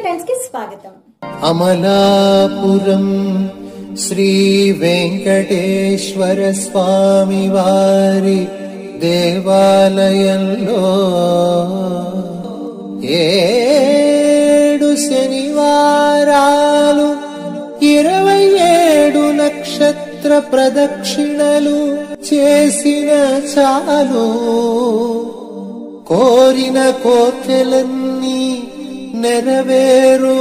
friends కి స్వాగతం అమలాపురం శ్రీ వెంకటేశ్వర స్వామి వారి దేవాలయంలో ఏడు శనివారాలు ఇరవై ఏడు నక్షత్ర ప్రదక్షిణలు చేసిన చాలు కోరిన కోర్కెలన్నీ నెరవేరు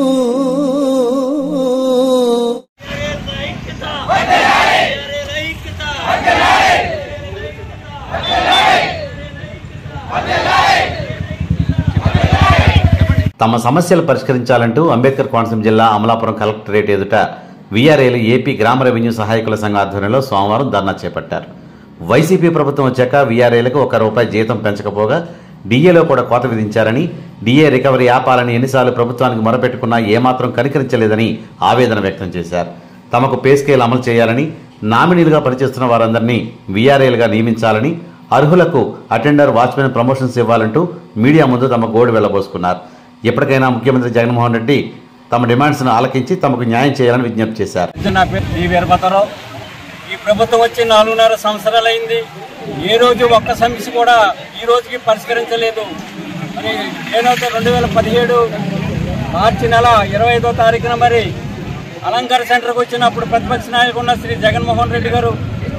తమ సమస్యలు పరిష్కరించాలంటూ అంబేద్కర్ కోనసీమ జిల్లా అమలాపురం కలెక్టరేట్ ఎదుట వీఆర్ఏలు ఏపీ గ్రామ రెవెన్యూ సహాయకుల సంఘ ఆధ్వర్యంలో సోమవారం ధర్నా చేపట్టారు వైసీపీ ప్రభుత్వం వచ్చాక వీఆర్ఏలకు ఒక రూపాయి జీతం పెంచకపోగా డిఏలో కూడా కోత విధించారని డిఏ రికవరీ ఆపాలని ఎన్నిసార్లు ప్రభుత్వానికి మొరపెట్టుకున్నా ఏమాత్రం కనికరించలేదని ఆవేదన వ్యక్తం చేశారు తమకు పే స్కేల్ అమలు చేయాలని నామినీలుగా పనిచేస్తున్న వారందరినీ వీఆర్ఏలుగా నియమించాలని అర్హులకు అటెండర్ వాచ్మెన్ ప్రమోషన్స్ ఇవ్వాలంటూ మీడియా ముందు తమ గోడు వెళ్లబోసుకున్నారు ఎప్పటికైనా ముఖ్యమంత్రి జగన్మోహన్ రెడ్డి తమ డిమాండ్స్ను ఆలకించి తమకు న్యాయం చేయాలని విజ్ఞప్తి చేశారు నా పేరు డి వీరభద్రరావు ఈ ప్రభుత్వం వచ్చి నాలుగున్నర సంవత్సరాలు అయింది ఏ రోజు ఒక్క సమస్య కూడా ఈ రోజుకి పరిష్కరించలేదు మరి ఏదైతే రెండు వేల పదిహేడు మార్చి నెల ఇరవై ఐదో తారీఖున మరి అలంకార సెంటర్కి వచ్చినప్పుడు ప్రతిపక్ష నాయకుడు ఉన్న శ్రీ జగన్మోహన్ రెడ్డి గారు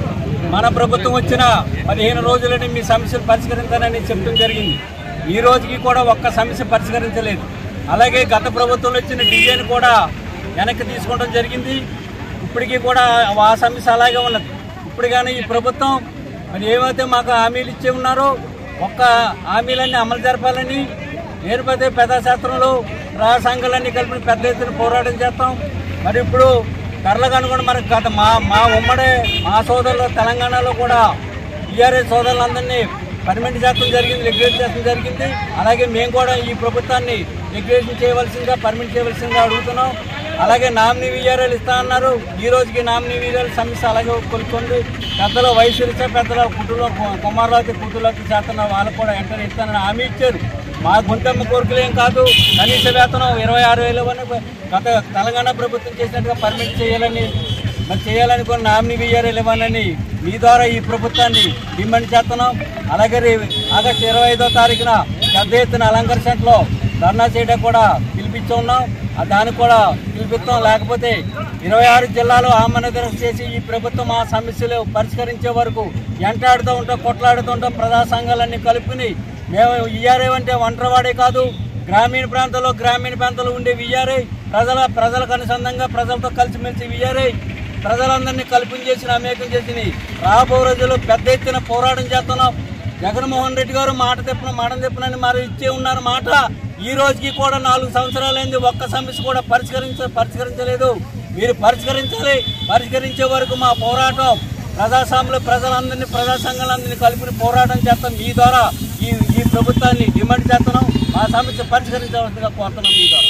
మన ప్రభుత్వం వచ్చిన పదిహేను రోజులని మీ సమస్యలు పరిష్కరించాలని చెప్పడం జరిగింది ఈ రోజుకి కూడా ఒక్క సమస్య పరిష్కరించలేదు అలాగే గత ప్రభుత్వంలో ఇచ్చిన డిజైన్ కూడా వెనక్కి తీసుకోవడం జరిగింది ఇప్పటికీ కూడా ఆ సమస్య అలాగే ఉన్నది ఇప్పుడు కానీ ఈ ప్రభుత్వం మరి ఏమైతే మాకు హామీలు ఇచ్చి ఉన్నారో ఒక్క హామీలన్నీ అమలు జరపాలని ఏర్పడితే పెద్దశాస్త్రంలో రా సంఘాలన్నీ కలిపి పెద్ద ఎత్తున పోరాటం చేస్తాం మరి ఇప్పుడు ధరలకు అనుగుణ మనకు గత మా మా ఉమ్మడి మా సోదరులు తెలంగాణలో కూడా టీఆర్ఎస్ సోదరులందరినీ పర్మిట్ చేయడం జరిగింది రెగ్యులేట్ చేయడం జరిగింది అలాగే మేము కూడా ఈ ప్రభుత్వాన్ని రెగ్యులేషన్ చేయవలసిందిగా పర్మిట్ చేయవలసిందిగా అడుగుతున్నాం అలాగే నామినీ విజయాలు ఇస్తా అన్నారు ఈ రోజుకి నామినీ విజయాల సమస్య అలాగే కొలుస్తుంది పెద్దలు వయసు ఇచ్చే పెద్దల కుటుంబ కుమారులకి కూతుర్లకి చేస్తున్న వాళ్ళకు కూడా వెంటనే ఇస్తానని హామీ ఇచ్చారు మా గుంటమ్మ కోరికలు ఏం కాదు కనీస వేతనం ఇరవై ఆరు వేలు అని గత తెలంగాణ ప్రభుత్వం చేసినట్టుగా పర్మిట్ చేయాలని మరి చేయాలనుకున్న నామినీ విజయాలు ఇవ్వాలని మీ ద్వారా ఈ ప్రభుత్వాన్ని డిమాండ్ చేస్తున్నాం అలాగే రే- ఆగస్టు ఇరవై ఐదో తారీఖున పెద్ద ఎత్తున అలంకర సెంటర్లో ధర్నా చేయడం కూడా పిలిపించి ఉన్నాం ఆ దానికి కూడా పిలిపిస్తాం లేకపోతే ఇరవై ఆరు జిల్లాలో ఆమనదరస చేసి ఈ ప్రభుత్వం ఆ సమస్యలు పరిష్కరించే వరకు ఎంటాడుతూ ఉంటాం కొట్లాడుతూ ఉంటాం ప్రజా సంఘాలన్నీ కలుపుకుని మేము ఈఆర్ఏ అంటే ఒంటరివాడే కాదు గ్రామీణ ప్రాంతాల్లో గ్రామీణ ప్రాంతాల్లో ఉండే విఆర్ఐ ప్రజల ప్రజలకు అనుసంధంగా ప్రజలతో కలిసిమెలిసి విఆర్ఐ ప్రజలందరినీ కల్పన చేసిన అమేకం చేసిన రాబో రోజుల్లో పెద్ద ఎత్తున పోరాటం చేస్తున్నాం జగన్మోహన్ రెడ్డి గారు మాట తెప్పిన మాట తెప్పినని మరి ఇచ్చే ఉన్నారు మాట ఈ రోజుకి కూడా నాలుగు సంవత్సరాలైంది ఒక్క సమస్య కూడా పరిష్కరించ పరిష్కరించలేదు మీరు పరిష్కరించాలి పరిష్కరించే వరకు మా పోరాటం ప్రజాస్వామ్యంలో ప్రజలందరినీ ప్రజా సంఘాలందరినీ కలిపి పోరాటం చేస్తాం మీ ద్వారా ఈ ఈ ప్రభుత్వాన్ని డిమాండ్ చేస్తున్నాం మా సమస్య పరిష్కరించవలసిందిగా కోరుతున్నాం మీ ద్వారా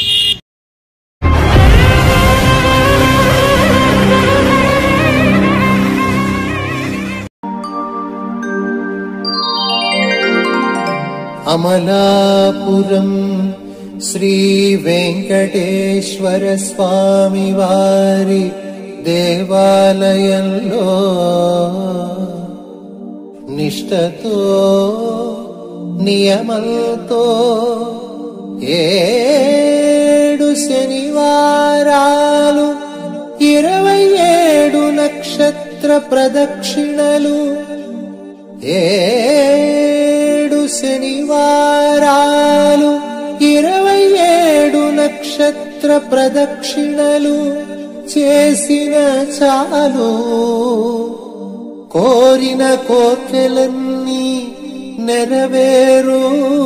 అమలాపురం శ్రీ వెంకటేశ్వర స్వామి వారి దేవాలయంలో నిష్టతో నియమంతో ఏడు శనివారాలు ఇరవై ఏడు నక్షత్ర ప్రదక్షిణలు ఏడు శనివారాలు ఇరవై ఏడు నక్షత్ర ప్రదక్షిణలు చేసిన చాలు కోరిన కోర్కెలన్నీ నెరవేరు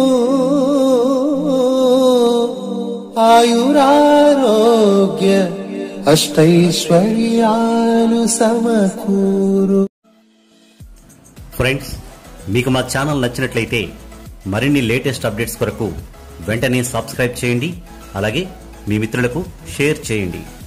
ఆయురారోగ్య అష్టైశ్వర్యాలు సమకూరు ఫ్రెండ్స్ మీకు మా ఛానల్ నచ్చినట్లయితే మరిన్ని లేటెస్ట్ అప్డేట్స్ కొరకు వెంటనే సబ్స్క్రైబ్ చేయండి అలాగే మీ మిత్రులకు షేర్ చేయండి